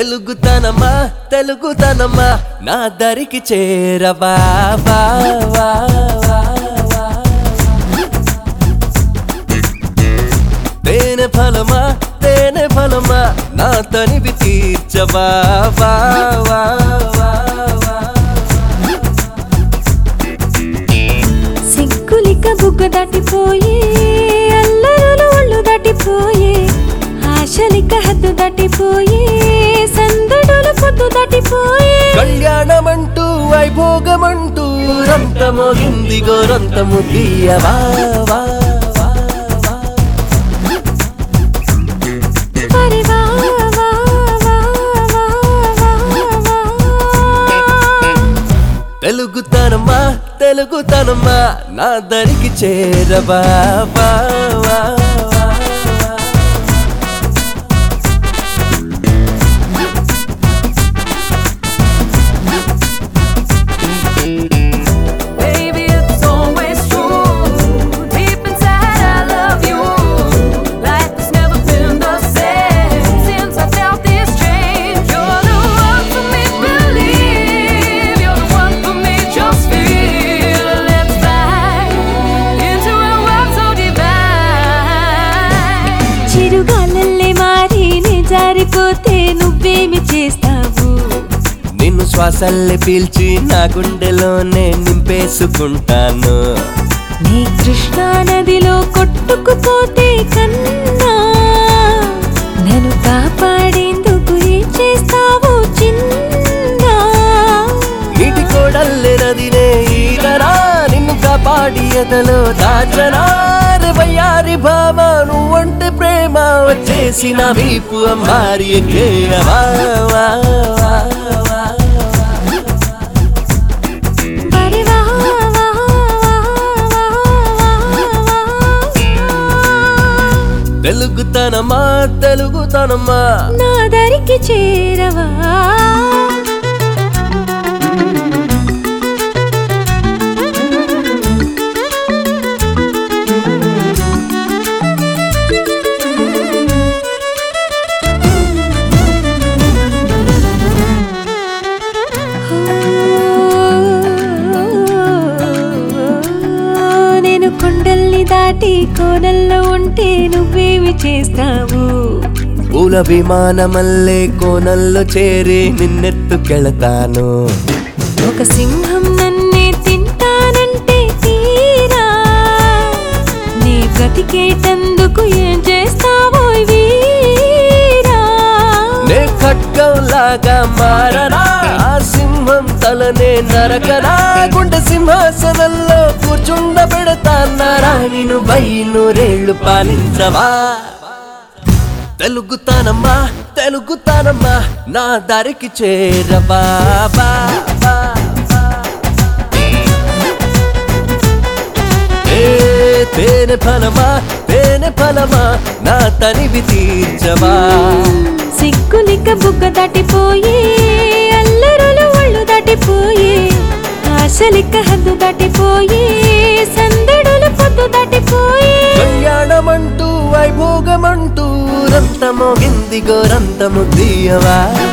తెలుగుతనమా తెలుగుతనమా నా దరికి చేరవా వా, వా, వా, వా. తేనె ఫలమా తేనె ఫలమా నా తనివి తీర్చవా వా, వా, వా, వా. సిగ్గులిక బుగ్గ దాటిపోయే అల్లరులు ఒళ్ళు దాటిపోయే ఆశలిక హద్దు దాటిపోయే సందడులు పొద్దు దాటిపోయే కళ్యాణమంటూ వైభోగమంటూ రంత మోగింది గోరంతము తీయవా వా, వా, వా. మరి వా, వా, వా, వా, వా, వా. తెలుగుతనమా తెలుగుతనమా నా దరికి చేరవా వా, వా, వా, వా. Baby, it's always true. Deep inside, I love you. Life has never been the same since I felt this change. You're the one for me, believe. You're the one for me, just feel. Let's fly into a world so divine. చిరుగాలల్లే మారి నీ జారిపోతే నువ్వేమి చేస్తావు నిన్ను శ్వాసల్లే పీల్చి నా గుండెలోనే నింపేసుకుంటాను నీ కృష్ణా నదిలో కొట్టుకుపోతే కన్నా నన్ను కాపాడేందుకు ఏం చేస్తావు చిన్నా నీటి కోడల్లే నదినే ఈరరా నిన్ను కాపాడి ఎదలో దాచరా వయ్యారి భామ నువ్వంటే ప్రేమ వచ్చేసి నా వీపు అమ్మారి ఎక్కేయవా వా, వా, వా. మరి వా, వా, వా, వా, వా, వా. తెలుగుతనమా తెలుగుతనమా నా దరికి చేరవా నేను కొండల్ని దాటి కోనల్లో ఉంటే నువ్వేమి చేస్తావు పూల విమానమల్లే కోనల్లో చేరి నిన్నెత్తుకెళతాను ఒక సింహం నన్నే తింటానంటే తీరా నీ బ్రతికేటందుకు ఏం చేస్తావో వీరా నే ఖడ్గంలాగా మారనా ఆ సింహం తలనే నరకనా గుండె సింహాసనంలో కూర్చుండ పెడతాన్నారా నేను బయలురేళ్లు పాలించవా తెలుగుతానమ్మా తెలుగుతానమ్మా నా దారికి చేరవా బా, బా, బా. ఏ తేనె ఫలమా తేనె ఫలమా నా తనివి తీర్చవా సిగ్గులిక బుగ్గ దాటిపోయే అల్లరులు ఒళ్ళు దాటిపోయే ఆశలిక హద్దు దాటిపోయే సందడులు పొద్దు దాటిపోయే కళ్యాణమంటూ వైభోగమంటూ రంతమోగింది గోరంతము తీయవా